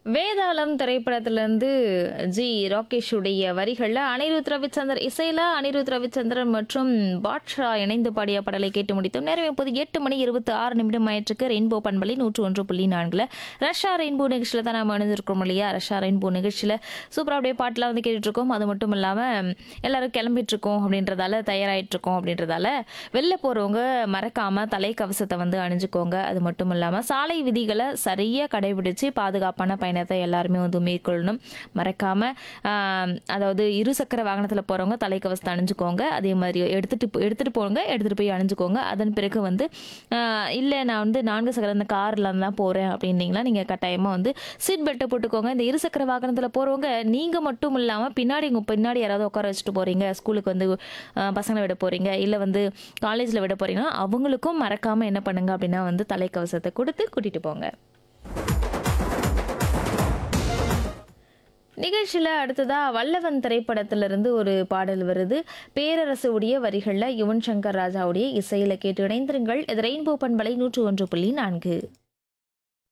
வேதாளம் திரைப்படத்திலிருந்து ஜி ராகேஷுடைய வரிகளில் அனிருத் ரவிச்சந்தர் இசையில் அனிருத் ரவிச்சந்திரன் மற்றும் பாட்ஷா இணைந்து பாடிய பாடலை கேட்டு முடித்தோம் நேரம் இப்போது எட்டு மணி இருபத்தி ஆறு நிமிடம் ஆயிற்றுக்கு ரெயின்போ பண்பலை நூற்று ஒன்று புள்ளி நான்கில் ரஷ்யா ரெயின்போ நிகழ்ச்சியில் தான் நம்ம அணிஞ்சிருக்கோம் இல்லையா ரஷ்யா ரெயின்போ நிகழ்ச்சியில் சூப்பராக அப்படியே பாட்டெலாம் வந்து கேட்டுட்டு இருக்கோம் அது மட்டும் இல்லாமல் எல்லாரும் கிளம்பிட்டு இருக்கோம் அப்படின்றதால தயாராகிட்டு இருக்கோம் அப்படின்றதால வெளில போகிறவங்க மறக்காமல் தலைக்கவசத்தை வந்து அணிஞ்சுக்கோங்க அது மட்டும் இல்லாமல் சாலை விதிகளை சரியாக கடைபிடிச்சு பாதுகாப்பான பயணத்தை எல்லாருமே வந்து மேற்கொள்ளணும் மறக்காமல் அதாவது இருசக்கர வாகனத்தில் போகிறவங்க தலைக்கவசத்தை அணிஞ்சுக்கோங்க அதே மாதிரி எடுத்துகிட்டு எடுத்துகிட்டு போங்க எடுத்துகிட்டு போய் அணிஞ்சுக்கோங்க அதன் பிறகு வந்து இல்லை நான் வந்து நான்கு சக்கர இந்த காரில் தான் போகிறேன் அப்படின்னீங்களா நீங்கள் கட்டாயமாக வந்து சீட் பெல்ட்டை போட்டுக்கோங்க இந்த இருசக்கர வாகனத்தில் போகிறவங்க நீங்கள் மட்டும் இல்லாமல் பின்னாடி உங்கள் பின்னாடி யாராவது உட்கார வச்சுட்டு போகிறீங்க ஸ்கூலுக்கு வந்து ஆஹ், பசங்களை விட போகிறீங்க இல்லை வந்து காலேஜில் விட போகிறீங்கன்னா அவங்களுக்கும் மறக்காமல் என்ன பண்ணுங்க அப்படின்னா வந்து தலைக்கவசத்தை கொடுத்து கூட்டிகிட்டு போங்க நிகழ்ச்சியில் அடுத்ததா வல்லவன் திரைப்படத்திலிருந்து ஒரு பாடல் வருது பேரரசு உடைய வரிகளில் யுவன் சங்கர் ராஜாவுடைய இசையில் கேட்டு இணைந்திருங்கள் இது ரெயின்போ பண்பலை நூற்று ஒன்று புள்ளி நான்கு